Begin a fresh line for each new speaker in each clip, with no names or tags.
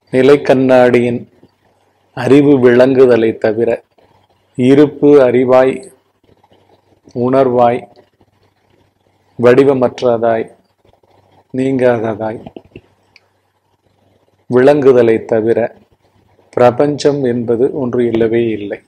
நிலைக்கண்ணாடியின் அறிவு விளங்குதலை தவிர இருப்பு அறிவாய் உணர்வாய் வடிவமற்றதாய் நீங்காததாய் விளங்குதலை தவிர பிரபஞ்சம் என்பது ஒன்று இல்லவே இல்லை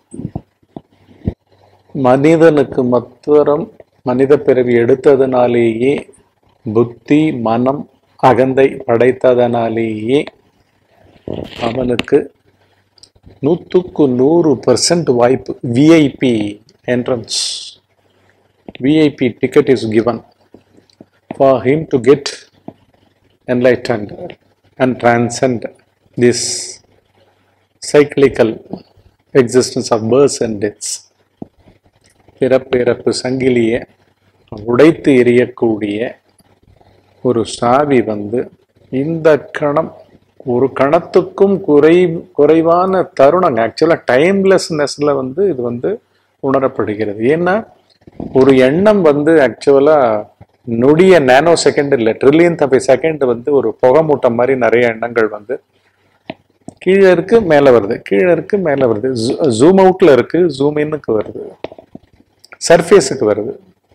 மனிதனுக்கு மாத்திரம் மனித பிறவி எடுத்ததனாலேயே புத்தி மனம் அகந்தை படைத்ததனாலேயே அவனுக்கு நூற்றுக்கு நூறு பர்சன்ட் வாய்ப்பு VIP entrance VIP ticket is given for him to get enlightened and transcend this cyclical existence of births and deaths பிறப்பு இறப்பு சங்கிலியை உடைத்து எறியக்கூடிய ஒரு சாவி வந்து இந்த கணம் ஒரு கணத்துக்கும் குறை குறைவான தருணம் ஆக்சுவலாக டைம்லெஸ்னஸ்ல வந்து இது வந்து உணரப்படுகிறது ஏன்னா ஒரு எண்ணம் வந்து ஆக்சுவலாக நொடிய நேனோ செகண்ட் இல்லை ட்ரில்லியன் ஆஃப் செகண்ட் வந்து ஒரு புகை மூட்டம் மாதிரி நிறைய எண்ணங்கள் வந்து கீழே இருக்கு மேலே வருது கீழே இருக்கு மேலே வருது ஜூம் அவுட்ல இருக்கு ஜூம் இன்னுக்கு வருது சர்ஃபேஸுக்கு வருது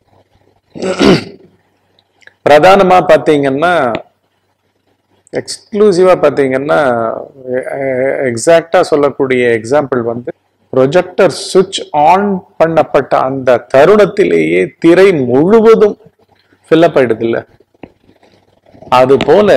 பிரதானமா பார்த்தீங்கன்னா எக்ஸ்க்ளூசிவா பார்த்தீங்கன்னா எக்ஸாக்டா சொல்லக்கூடிய எக்ஸாம்பிள் வந்து ப்ரொஜெக்டர் சுவிட்ச் ஆன் பண்ணப்பட்ட அந்த தருணத்திலேயே திரை முழுவதும் ஃபில்லப் ஆயிடுது இல்ல அது போல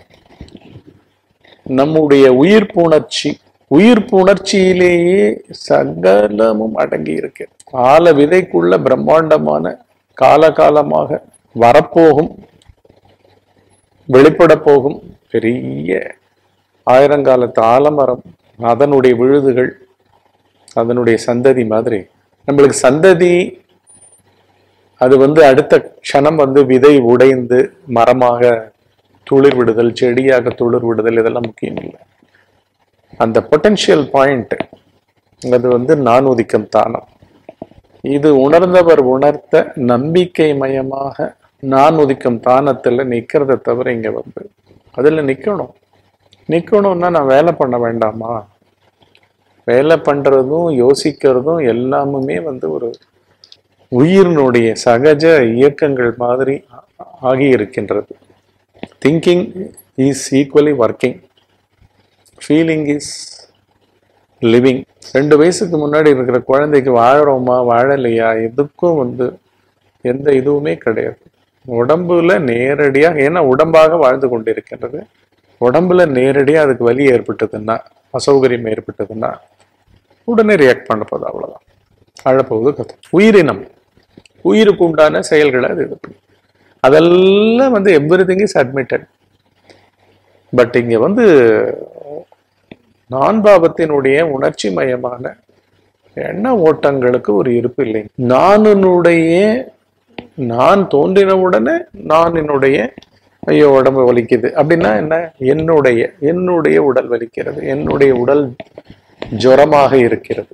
நம்முடைய உயிர் புணர்ச்சி உயிர் புணர்ச்சியிலேயே சகலமும் அடங்கி இருக்கு கால விதைக்குள்ள பிரம்மாண்டமான காலகாலமாக வரப்போகும் வெளிப்பட போகும் பெரிய ஆயிரங்காலத்து ஆலமரம் அதனுடைய விழுதுகள் அதனுடைய சந்ததி மாதிரி நம்மளுக்கு சந்ததி அது வந்து அடுத்த க்ஷணம் வந்து விதை உடைந்து மரமாக துளிர் விடுதல் செடியாக துளிர் விடுதல் இதெல்லாம் முக்கியம் இல்லை அந்த பொட்டென்ஷியல் பாயிண்ட் அது வந்து நான் உதிக்கம் தானம் இது உணர்ந்தவர் உணர்த்த நம்பிக்கை மயமாக நான் உதிக்கும் தானத்துல நிக்கிறத தவிர இங்க வந்து அதுல நிக்கணும் நிக்கணும்னா நான் வேலை பண்ண வேண்டாமா வேலை பண்றதும் யோசிக்கிறதும் எல்லாமுமே வந்து ஒரு உயிரினுடைய சகஜ இயக்கங்கள் மாதிரி ஆகி இருக்கின்றது thinking is equally working feeling is living ரெண்டு வயசுக்கு முன்னாடி இருக்கிற குழந்தைக்கு வாழறோமா வாழலையா எதுக்கும் வந்து எந்த இதுவுமே கிடையாது உடம்புல நேரடியா ஏன்னா உடம்பாக வாழ்ந்து கொண்டிருக்கின்றது உடம்புல நேரடியா அதுக்கு வலி ஏற்பட்டதுன்னா அசௌகரியம் ஏற்பட்டதுன்னா உடனே ரியாக்ட் பண்ண போகுது அவ்வளவுதான் அழப்போகுது கதை உயிரினம் உயிருக்கு உண்டான செயல்களை அது இது பண்ணி அதெல்லாம் வந்து everything is admitted but இங்க வந்து நான்பாவத்தினுடைய உணர்ச்சி மயமான எண்ண ஓட்டங்களுக்கு ஒரு இருப்பு இல்லை நானுடைய நான் தோன்றின உடனே நான் என்னுடைய ஐயோ உடம்பு வலிக்குது அப்படின்னா என்ன என்னுடைய என்னுடைய உடல் வலிக்கிறது என்னுடைய உடல் ஜுரமாக இருக்கிறது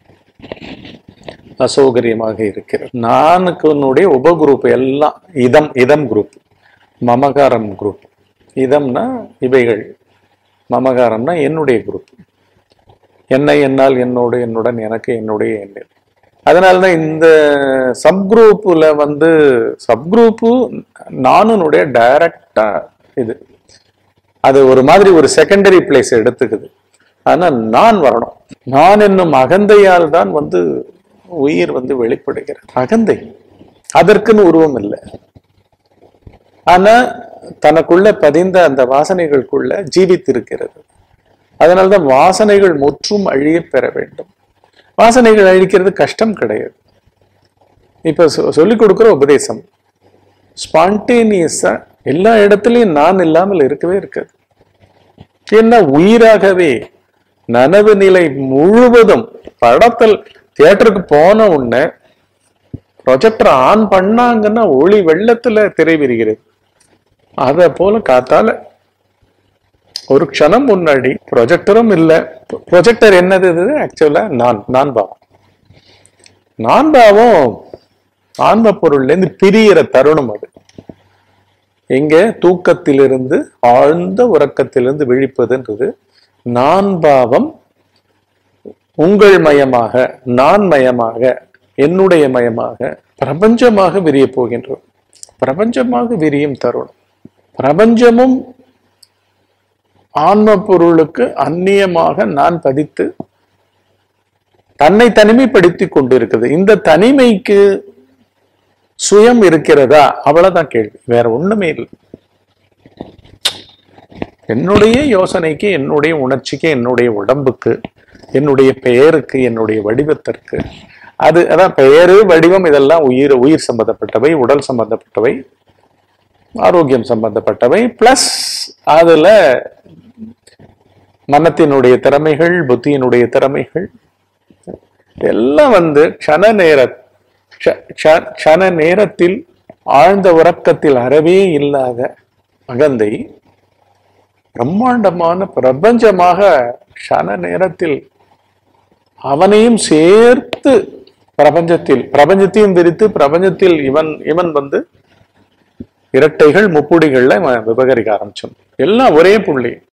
அசௌகரியமாக இருக்கிறது நானுக்கு என்னுடைய உப குரூப் எல்லாம் இதம் இதம் குரூப் மமகாரம் குரூப் இதம்னா இவைகள் மமகாரம்னா என்னுடைய குரூப் என்னை என்னால் என்னோடு என்னுடன் எனக்கு என்னுடைய எண்ணில் அதனாலதான் இந்த சப்குரூப்புல வந்து சப்குரூப்பு நானுனுடைய டைரக்டா இது அது ஒரு மாதிரி ஒரு செகண்டரி பிளேஸ் எடுத்துக்குது ஆனா நான் வரணும் நான் என்னும் அகந்தையால் தான் வந்து உயிர் வந்து வெளிப்படுகிறது அகந்தை அதற்குன்னு உருவம் இல்லை ஆனா தனக்குள்ள பதிந்த அந்த வாசனைகளுக்குள்ள ஜீவித்திருக்கிறது அதனால்தான் வாசனைகள் முற்றும் அழிய பெற வேண்டும் வாசனைகள் அழிக்கிறது கஷ்டம் கிடையாது இப்ப சொ- சொல்லிக் கொடுக்கிற உபதேசம் ஸ்பான்டேனியஸா எல்லா இடத்துலயும் நான் இல்லாமல் இருக்கவே இருக்காது ஏன்னா உயிராகவே நனவு நிலை முழுவதும் படத்தில் தியேட்டருக்கு போன உடனே ப்ரொஜெக்டர் ஆன் பண்ணாங்கன்னா ஒளி வெள்ளத்துல திரை விரிகிறது அத போல காத்தால ஒரு க்ஷணம் முன்னாடி ப்ரொஜெக்டரும் இல்ல ப்ரொஜெக்டர் என்னது இது ஆக்சுவலா நான் நான் பாவம் நான் பாவம் ஆன்ம பொருள்ல இருந்து பிரியிற தருணம் அது எங்க தூக்கத்திலிருந்து ஆழ்ந்த உறக்கத்திலிருந்து விழிப்பதுன்றது நான் பாவம் உங்கள் மயமாக நான் மயமாக என்னுடைய மயமாக பிரபஞ்சமாக விரிய போகின்றோம் பிரபஞ்சமாக விரியும் தருணம் பிரபஞ்சமும் ஆன்ம பொருளுக்கு அந்நியமாக நான் பதித்து தன்னை தனிமைப்படுத்தி கொண்டிருக்குது இந்த தனிமைக்கு சுயம் இருக்கிறதா அவ்வளவுதான் கேள்வி வேற ஒண்ணுமே இல்லை என்னுடைய யோசனைக்கு என்னுடைய உணர்ச்சிக்கு என்னுடைய உடம்புக்கு என்னுடைய பெயருக்கு என்னுடைய வடிவத்திற்கு அது அதான் பெயரு வடிவம் இதெல்லாம் உயிர் உயிர் சம்பந்தப்பட்டவை உடல் சம்பந்தப்பட்டவை ஆரோக்கியம் சம்பந்தப்பட்டவை பிளஸ் அதுல மனத்தினுடைய திறமைகள் புத்தியினுடைய திறமைகள் எல்லாம் வந்து க்ஷண நேர க்ஷ- க்ஷ- க்ஷண நேரத்தில் ஆழ்ந்த உறக்கத்தில் அறவே இல்லாத அகந்தை பிரம்மாண்டமான பிரபஞ்சமாக க்ஷண நேரத்தில் அவனையும் சேர்த்து பிரபஞ்சத்தில் பிரபஞ்சத்தையும் விரித்து பிரபஞ்சத்தில் இவன் இவன் வந்து இரட்டைகள் முப்புடிகள்ல இவன் விபகரிக்க ஆரம்பிச்சோம் எல்லாம் ஒரே புள்ளி